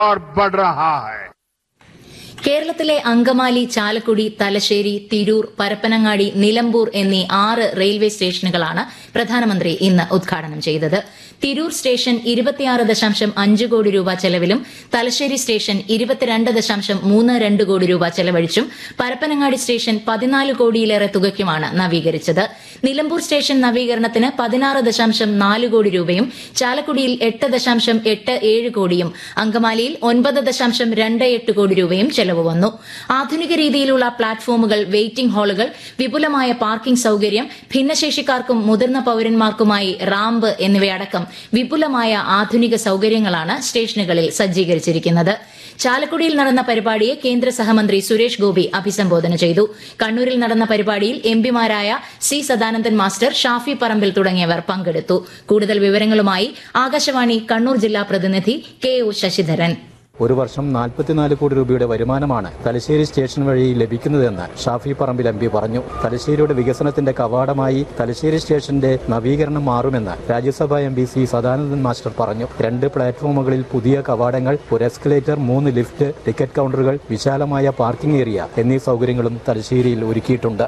और बढ़ रहा है കേരളത്തിലെ അങ്കമാലി ചാലക്കുടി തലശ്ശേരി തിരൂർ പരപ്പനങ്ങാടി നിലമ്പൂർ എന്നീ ആറ് റെയിൽവേ സ്റ്റേഷനുകളാണ് പ്രധാനമന്ത്രി ഇന്ന് ഉദ്ഘാടനം ചെയ്തത് തിരൂർ സ്റ്റേഷൻ ഇരുപത്തിയാറ് ദശാംശം അഞ്ച് കോടി രൂപ ചെലവിലും തലശ്ശേരി സ്റ്റേഷൻ ഇരുപത്തിരണ്ട് ദശാംശം മൂന്ന് രണ്ട് കോടി രൂപ ചെലവഴിച്ചും പരപ്പനങ്ങാടി സ്റ്റേഷൻ പതിനാല് കോടിയിലേറെ തുകയ്ക്കുമാണ് നവീകരിച്ചത് നിലമ്പൂർ സ്റ്റേഷൻ നവീകരണത്തിന് പതിനാറ് ദശാംശം നാല് കോടി രൂപയും ചാലക്കുടിയിൽ എട്ട് ദശാംശം എട്ട് ഏഴ് കോടിയും അങ്കമാലിയിൽ ഒൻപത് ദശാംശം രണ്ട് എട്ട് കോടി രൂപയും ചെലവ് വന്നു ആധുനിക രീതിയിലുള്ള പ്ലാറ്റ്ഫോമുകൾ വെയിറ്റിംഗ് ഹാളുകൾ വിപുലമായ പാർക്കിംഗ് സൌകര്യം ഭിന്നശേഷിക്കാർക്കും മുതിർന്ന പൌരന്മാർക്കുമായി റാമ്പ് എന്നിവയടക്കം വിപുലമായ ആധുനിക സൌകര്യങ്ങളാണ് സ്റ്റേഷനുകളിൽ സജ്ജീകരിച്ചിരിക്കുന്നത് ചാലക്കുടിയിൽ നടന്ന പരിപാടിയെ കേന്ദ്ര സഹമന്ത്രി സുരേഷ് ഗോപി അഭിസംബോധന ചെയ്തു കണ്ണൂരിൽ നടന്ന പരിപാടിയിൽ എംപിമാരായ സി സദാനന്ദൻ മാസ്റ്റർ ഷാഫി പറമ്പിൽ തുടങ്ങിയവർ പങ്കെടുത്തു കൂടുതൽ വിവരങ്ങളുമായി ആകാശവാണി കണ്ണൂർ ജില്ലാ പ്രതിനിധി കെ ഒ ശശിധരൻ ഒരു വർഷം നാൽപ്പത്തിനാല് കോടി രൂപയുടെ വരുമാനമാണ് തലശ്ശേരി സ്റ്റേഷൻ വഴി ലഭിക്കുന്നതെന്ന് ഷാഫി പറമ്പിൽ എം പി പറഞ്ഞു തലശ്ശേരിയുടെ വികസനത്തിന്റെ കവാടമായി തലശ്ശേരി സ്റ്റേഷന്റെ നവീകരണം മാറുമെന്ന് Rajya Sabha M P C Sadanandan master പറഞ്ഞു രണ്ട് പ്ലാറ്റ്ഫോമുകളിൽ പുതിയ കവാടങ്ങൾ ഒരു എസ്കലേറ്റർ മൂന്ന് ലിഫ്റ്റ് ടിക്കറ്റ് കൗണ്ടറുകൾ വിശാലമായ പാർക്കിംഗ് ഏരിയ എന്നീ സൗകര്യങ്ങളും തലശ്ശേരിയിൽ ഒരുക്കിയിട്ടുണ്ട്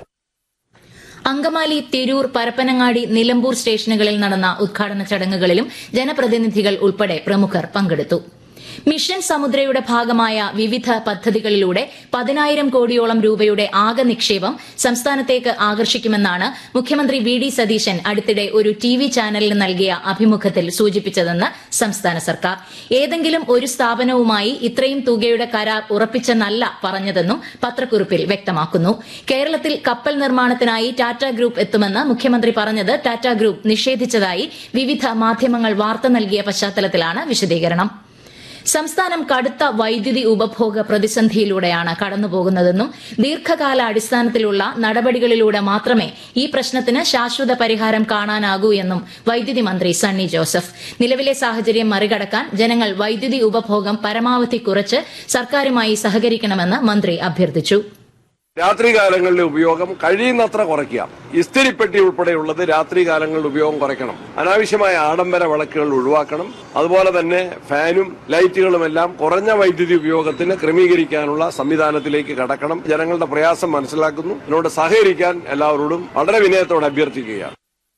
അങ്കമാലി തിരൂർ പരപ്പനങ്ങാടി നിലമ്പൂർ സ്റ്റേഷനുകളിൽ നടന്ന ഉദ്ഘാടന ചടങ്ങുകളിലും ജനപ്രതിനിധികൾ ഉൾപ്പെടെ പ്രമുഖർ പങ്കെടുത്തു മിഷൻ സമുദ്രയുടെ ഭാഗമായ വിവിധ പദ്ധതികളിലൂടെ പതിനായിരം കോടിയോളം രൂപയുടെ ആകെ നിക്ഷേപം സംസ്ഥാനത്തേക്ക് ആകർഷിക്കുമെന്നാണ് മുഖ്യമന്ത്രി വി ഡി സതീശൻ അടുത്തിടെ ഒരു ടി വി ചാനലിന് നൽകിയ അഭിമുഖത്തിൽ സൂചിപ്പിച്ചതെന്ന് സംസ്ഥാന സർക്കാർ ഏതെങ്കിലും ഒരു സ്ഥാപനവുമായി ഇത്രയും തുകയുടെ കരാർ ഉറപ്പിച്ചെന്നല്ല പറഞ്ഞതെന്നും പത്രക്കുറിപ്പിൽ വ്യക്തമാക്കുന്നു കേരളത്തിൽ കപ്പൽ നിർമ്മാണത്തിനായി ടാറ്റ ഗ്രൂപ്പ് എത്തുമെന്ന് മുഖ്യമന്ത്രി പറഞ്ഞത് ടാറ്റ ഗ്രൂപ്പ് നിഷേധിച്ചതായി വിവിധ മാധ്യമങ്ങൾ വാർത്ത നൽകിയ പശ്ചാത്തലത്തിലാണ് വിശദീകരണം സംസ്ഥാനം കടുത്ത വൈദ്യുതി ഉപഭോഗ പ്രതിസന്ധിയിലൂടെയാണ് കടന്നുപോകുന്നതെന്നും ദീർഘകാല അടിസ്ഥാനത്തിലുള്ള നടപടികളിലൂടെ മാത്രമേ ഈ പ്രശ്നത്തിന് ശാശ്വത പരിഹാരം കാണാനാകൂ എന്നും വൈദ്യുതി മന്ത്രി സണ്ണി ജോസഫ് നിലവിലെ സാഹചര്യം മറികടക്കാൻ ജനങ്ങൾ വൈദ്യുതി ഉപഭോഗം പരമാവധി കുറച്ച് സർക്കാരുമായി സഹകരിക്കണമെന്ന് മന്ത്രി അഭ്യർത്ഥിച്ചു രാത്രികാലങ്ങളിലെ ഉപയോഗം കഴിയുന്നത്ര കുറയ്ക്കുക ഇസ്തിരിപ്പെട്ടി ഉൾപ്പെടെയുള്ളത് രാത്രികാലങ്ങളിൽ ഉപയോഗം കുറയ്ക്കണം അനാവശ്യമായ ആഡംബര വിളക്കുകൾ ഒഴിവാക്കണം അതുപോലെ തന്നെ ഫാനും ലൈറ്റുകളും എല്ലാം കുറഞ്ഞ വൈദ്യുതി ഉപയോഗത്തിന് ക്രമീകരിക്കാനുള്ള സംവിധാനത്തിലേക്ക് കടക്കണം ജനങ്ങളുടെ പ്രയാസം മനസ്സിലാക്കുന്നു ഇതിനോട് സഹകരിക്കാൻ എല്ലാവരോടും വളരെ വിനയത്തോടെ അഭ്യർത്ഥിക്കുകയാണ്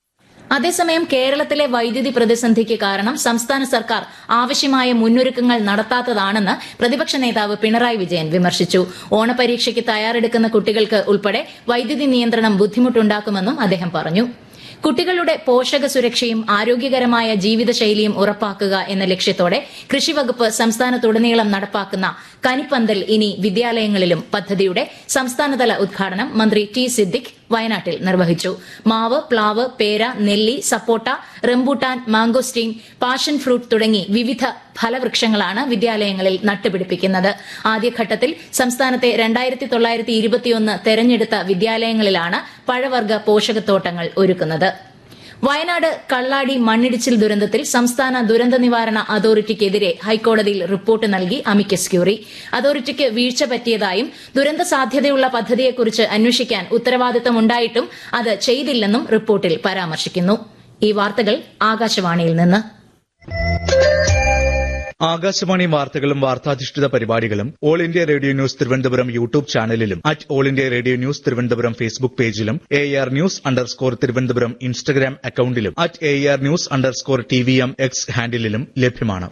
അതേസമയം കേരളത്തിലെ വൈദ്യുതി പ്രതിസന്ധിക്ക് കാരണം സംസ്ഥാന സർക്കാർ ആവശ്യമായ മുന്നൊരുക്കങ്ങൾ നടത്താത്തതാണെന്ന് പ്രതിപക്ഷ നേതാവ് പിണറായി വിജയൻ വിമർശിച്ചു ഓണപരീക്ഷയ്ക്ക് തയ്യാറെടുക്കുന്ന കുട്ടികൾക്ക് ഉൾപ്പെടെ വൈദ്യുതി നിയന്ത്രണം ബുദ്ധിമുട്ടുണ്ടാക്കുമെന്നും അദ്ദേഹം പറഞ്ഞു കുട്ടികളുടെ പോഷക സുരക്ഷയും ആരോഗ്യകരമായ ജീവിതശൈലിയും ഉറപ്പാക്കുക എന്ന ലക്ഷ്യത്തോടെ കൃഷിവകുപ്പ് സംസ്ഥാനത്തുടനീളം നടപ്പാക്കുന്ന കനിപ്പന്തൽ ഇനി വിദ്യാലയങ്ങളിലും പദ്ധതിയുടെ സംസ്ഥാനതല ഉദ്ഘാടനം മന്ത്രി ടി സിദ്ദിഖ് വയനാട്ടിൽ നിർവഹിച്ചു മാവ് പ്ലാവ് പേര നെല്ലി സപ്പോട്ട റംബൂട്ടാൻ മാംഗോസ്റ്റീൻ പാഷൻ ഫ്രൂട്ട് തുടങ്ങി വിവിധ ഫലവൃക്ഷങ്ങളാണ് വിദ്യാലയങ്ങളിൽ നട്ടുപിടിപ്പിക്കുന്നത് ആദ്യഘട്ടത്തിൽ സംസ്ഥാനത്തെ രണ്ടായിരത്തി തൊള്ളായിരത്തി ഇരുപത്തിയൊന്ന് തെരഞ്ഞെടുത്ത വിദ്യാലയങ്ങളിലാണ് പഴവർഗ പോഷകത്തോട്ടങ്ങൾ ഒരുക്കുന്നത് വയനാട് കള്ളാടി മണ്ണിടിച്ചിൽ ദുരന്തത്തിൽ സംസ്ഥാന ദുരന്ത നിവാരണ അതോറിറ്റിക്കെതിരെ ഹൈക്കോടതിയിൽ റിപ്പോർട്ട് നൽകി അമിക്കസ് ക്യൂറി അതോറിറ്റിക്ക് വീഴ്ച പറ്റിയതായും ദുരന്ത സാധ്യതയുള്ള പദ്ധതിയെക്കുറിച്ച് അന്വേഷിക്കാൻ ഉത്തരവാദിത്തമുണ്ടായിട്ടും അത് ചെയ്തില്ലെന്നും റിപ്പോർട്ടിൽ പരാമർശിക്കുന്നു ഈ വാർത്തകൾ ആകാശവാണിയിൽ നിന്ന് ആകാശവാണി വാർത്തകളും വാർത്താധിഷ്ഠിത പരിപാടികളും all India radio news Thiruvananthapuram YouTube ചാനലിലും at all India radio news Thiruvananthapuram Facebook പേജിലും A R news underscore Thiruvananthapuram Instagram അക്കൌണ്ടിലും at A R news underscore T V M X ഹാൻഡിലും ലഭ്യമാണ്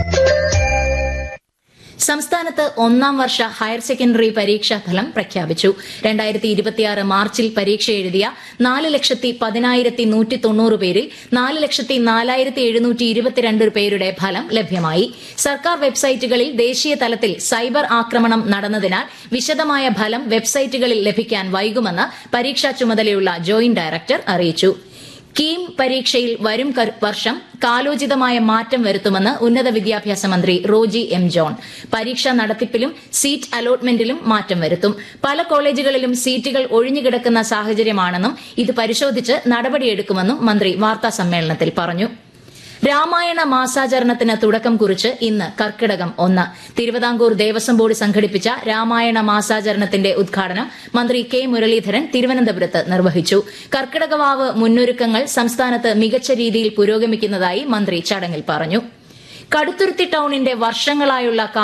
സംസ്ഥാനത്ത് ഒന്നാം വർഷ ഹയർ സെക്കൻഡറി പരീക്ഷാ ഫലം പ്രഖ്യാപിച്ചു രണ്ടായിരത്തി ഇരുപത്തിയാറ് മാർച്ചിൽ പരീക്ഷ എഴുതിയ നാല് ലക്ഷത്തി പതിനായിരത്തി നൂറ്റി തൊണ്ണൂറ് പേരിൽ നാല് ലക്ഷത്തി നാലായിരത്തി എഴുന്നൂറ്റി ഇരുപത്തിരണ്ട് പേരുടെ ഫലം ലഭ്യമായി സർക്കാർ വെബ്സൈറ്റുകളിൽ ദേശീയ തലത്തിൽ സൈബർ ആക്രമണം നടന്നതിനാൽ വിശദമായ ഫലം വെബ്സൈറ്റുകളിൽ ലഭിക്കാൻ വൈകുമെന്ന് പരീക്ഷാ ചുമതലയുള്ള ജോയിന്റ് ഡയറക്ടർ അറിയിച്ചു കീം പരീക്ഷയിൽ വരും കർ- വർഷം കാലോചിതമായ മാറ്റം വരുത്തുമെന്ന് ഉന്നത വിദ്യാഭ്യാസ മന്ത്രി റോജി എം ജോൺ പരീക്ഷാ നടത്തിപ്പിലും സീറ്റ് അലോട്ട്മെന്റിലും മാറ്റം വരുത്തും പല കോളേജുകളിലും സീറ്റുകൾ ഒഴിഞ്ഞുകിടക്കുന്ന സാഹചര്യമാണെന്നും ഇത് പരിശോധിച്ച് നടപടിയെടുക്കുമെന്നും മന്ത്രി വാർത്താ സമ്മേളനത്തിൽ പറഞ്ഞു രാമായണ മാസാചരണത്തിന് തുടക്കം കുറിച്ച് ഇന്ന് കർക്കിടകം ഒന്ന് തിരുവിതാംകൂർ ദേവസ്വം ബോർഡ് സംഘടിപ്പിച്ച രാമായണ മാസാചരണത്തിന്റെ ഉദ്ഘാടനം മന്ത്രി കെ മുരളീധരൻ തിരുവനന്തപുരത്ത് നിർവഹിച്ചു കർക്കിടകവാവ് മുന്നൊരുക്കങ്ങൾ സംസ്ഥാനത്ത് മികച്ച രീതിയിൽ പുരോഗമിക്കുന്നതായി മന്ത്രി ചടങ്ങിൽ പറഞ്ഞു കടുത്തുരുത്തി ടൌണിന്റെ വർഷങ്ങളായുള്ള